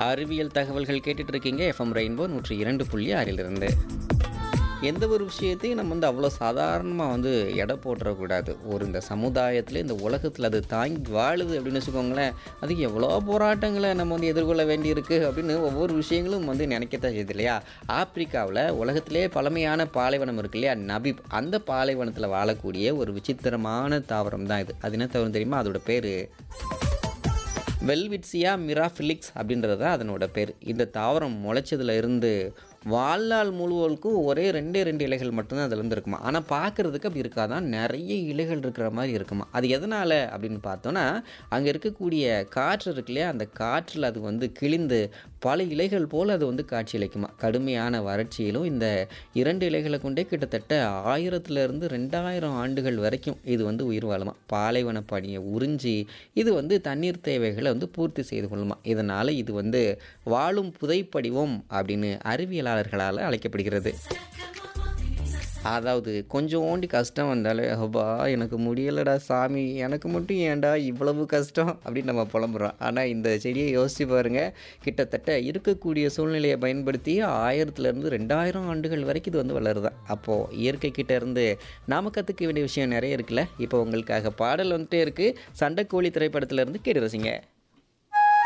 அறிவியல் தகவல்கள் கேட்டுட்டு இருக்கீங்க எஃப்எம் ரெயின்போ நூற்றி இரண்டு புள்ளி ஆறிலிருந்து எந்த ஒரு விஷயத்தையும் நம்ம வந்து அவ்வளோ சாதாரணமாக வந்து எடை போட்டுறக்கூடாது ஒரு இந்த சமுதாயத்தில் இந்த உலகத்தில் அது தாங்கி வாழுது அப்படின்னு வச்சுக்கோங்களேன் அதுக்கு எவ்வளோ போராட்டங்களை நம்ம வந்து எதிர்கொள்ள வேண்டியிருக்கு அப்படின்னு ஒவ்வொரு விஷயங்களும் வந்து நினைக்கத்தான் செய்யுது இல்லையா ஆப்பிரிக்காவில் உலகத்திலே பழமையான பாலைவனம் இருக்கு இல்லையா நபிப் அந்த பாலைவனத்தில் வாழக்கூடிய ஒரு விசித்திரமான தாவரம் தான் இது அது என்ன தவிர தெரியுமா அதோட பேர் வெல்விட்சியா மிராஃபிலிக்ஸ் அப்படின்றது தான் அதனோட பேர் இந்த தாவரம் முளைச்சதுல இருந்து வாழ்நாள் முழுவதுக்கும் ஒரே ரெண்டே ரெண்டு இலைகள் மட்டும்தான் அதுலேருந்து இருக்குமா ஆனால் பார்க்குறதுக்கு அப்படி இருக்காதான் நிறைய இலைகள் இருக்கிற மாதிரி இருக்குமா அது எதனால் அப்படின்னு பார்த்தோன்னா அங்கே இருக்கக்கூடிய காற்று இருக்கு இல்லையா அந்த காற்றில் அது வந்து கிழிந்து பல இலைகள் போல் அது வந்து காட்சியளிக்குமா கடுமையான வறட்சியிலும் இந்த இரண்டு இலைகளை கொண்டே கிட்டத்தட்ட ஆயிரத்துலேருந்து ரெண்டாயிரம் ஆண்டுகள் வரைக்கும் இது வந்து உயிர் வாழுமா பாலைவன பனியை உறிஞ்சி இது வந்து தண்ணீர் தேவைகளை வந்து பூர்த்தி செய்து கொள்ளுமா இதனால் இது வந்து வாழும் புதைப்படிவம் அப்படின்னு அறிவியலாளர்களால் அழைக்கப்படுகிறது அதாவது கொஞ்சோண்டி கஷ்டம் வந்தாலே அப்பா எனக்கு முடியலடா சாமி எனக்கு மட்டும் ஏன்டா இவ்வளவு கஷ்டம் அப்படின்னு நம்ம புலம்புறோம் ஆனால் இந்த செடியை யோசிச்சு பாருங்கள் கிட்டத்தட்ட இருக்கக்கூடிய சூழ்நிலையை பயன்படுத்தி ஆயிரத்துலேருந்து ரெண்டாயிரம் ஆண்டுகள் வரைக்கும் இது வந்து வளருதான் அப்போது இயற்கை கிட்ட இருந்து நாம கற்றுக்க வேண்டிய விஷயம் நிறைய இருக்குல்ல இப்போ உங்களுக்காக பாடல் வந்துட்டே இருக்குது சண்டைக்கோழி திரைப்படத்துல இருந்து கேட்டு ரசிங்க